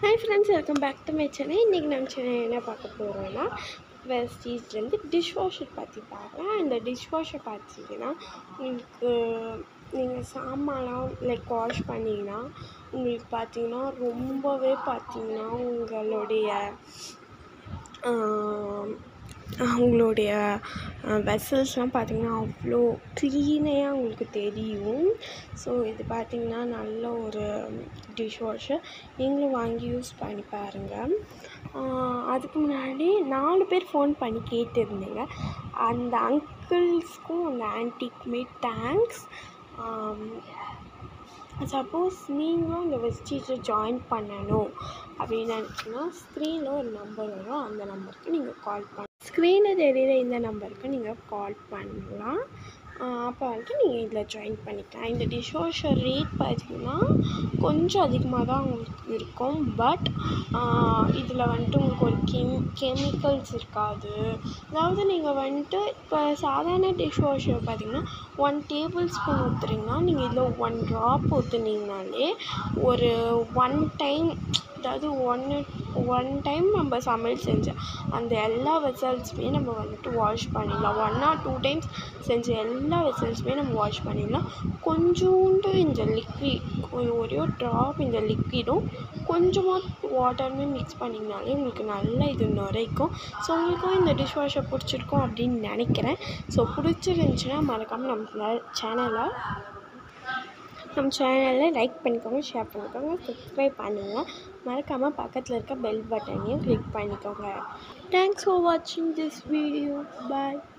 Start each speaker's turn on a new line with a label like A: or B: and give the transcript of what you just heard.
A: hi friends welcome back to my channel இன்றைக்கி நம்ம channel என்ன பார்க்க போகிறோன்னா வெஸ்டீஸ்லேருந்து டிஷ் வாஷர் பற்றி பார்க்கலாம் இந்த டிஷ் வாஷர் பார்த்தீங்கன்னா உங்களுக்கு நீங்கள் சாமான்லாம் லைக் வாஷ் பண்ணிங்கன்னா உங்களுக்கு பார்த்தீங்கன்னா ரொம்பவே பார்த்தீங்கன்னா உங்களுடைய ஆம், அவங்களுடைய வெசல்ஸ்லாம் பார்த்தீங்கன்னா அவ்வளோ க்ளீனாக உங்களுக்கு தெரியும் ஸோ இது பார்த்தீங்கன்னா நல்ல ஒரு டிஷ் வாஷர் நீங்களும் வாங்கி யூஸ் பண்ணி பாருங்கள் அதுக்கு முன்னாடி நாலு பேர் ஃபோன் பண்ணி கேட்டிருந்தீங்க அந்த அங்கிள்ஸ்க்கும் அந்த ஆன்ட்டிக்குமே தேங்க்ஸ் சப்போஸ் நீங்களும் இந்த வெஸ்டீஜை ஜாயின் பண்ணணும் அப்படின்னு நினச்சிங்கன்னா ஸ்க்ரீனில் ஒரு நம்பர் வரும் அந்த நம்பருக்கு நீங்கள் கால் பண்ண ஸ்க்ரீனில் தெரியுற இந்த நம்பருக்கு நீங்கள் கால் பண்ணலாம் அப்போ வந்துட்டு நீங்கள் இதில் ஜாயின் பண்ணிக்கலாம் இந்த டிஷ் வாஷர் ரேட் பார்த்தீங்கன்னா கொஞ்சம் அதிகமாக தான் உங்களுக்கு இருக்கும் பட் இதில் வந்துட்டு உங்களுக்கு ஒரு கெம் கெமிக்கல்ஸ் இருக்காது அதாவது நீங்கள் வந்துட்டு இப்போ சாதாரண டிஷ் வாஷர் பார்த்தீங்கன்னா ஒன் டேபிள் ஸ்பூன் ஊற்றுறீங்கன்னா நீங்கள் இதில் ஒன் ட்ராப் ஊற்றுனீங்கனாலே ஒரு ஒன் டைம் அதாவது ஒன்று ஒன் டைம் நம்ம சமையல் செஞ்ச அந்த எல்லா வெசல்ஸுமே நம்ம வந்துட்டு வாஷ் பண்ணிடலாம் ஒன் ஆர் டூ டைம்ஸ் செஞ்ச எல்லா வெசல்ஸுமே நம்ம வாஷ் பண்ணிடலாம் கொஞ்சோண்டு இந்த லிக்விட் ஒரே ஒரு ட்ராப் இந்த லிக்விடும் கொஞ்சமாக வாட்டருமே மிக்ஸ் பண்ணிங்கனாலே உங்களுக்கு நல்லா இது நுரைக்கும் ஸோ உங்களுக்கும் இந்த டிஷ் வாஷர் பிடிச்சிருக்கும் அப்படின்னு நினைக்கிறேன் ஸோ பிடிச்சிருந்துச்சின்னா மறக்காமல் நம்ம சேனலை நம்ம சேனலை லைக் பண்ணிக்கோங்க ஷேர் பண்ணிக்கோங்க சப்ஸ்கிரைப் பண்ணுங்கள் மறக்காமல் பக்கத்தில் இருக்க பெல் பட்டனையும் கிளிக் பண்ணிக்கோங்க தேங்க்ஸ் ஃபார் வாட்சிங் திஸ் வீடியோ பாய்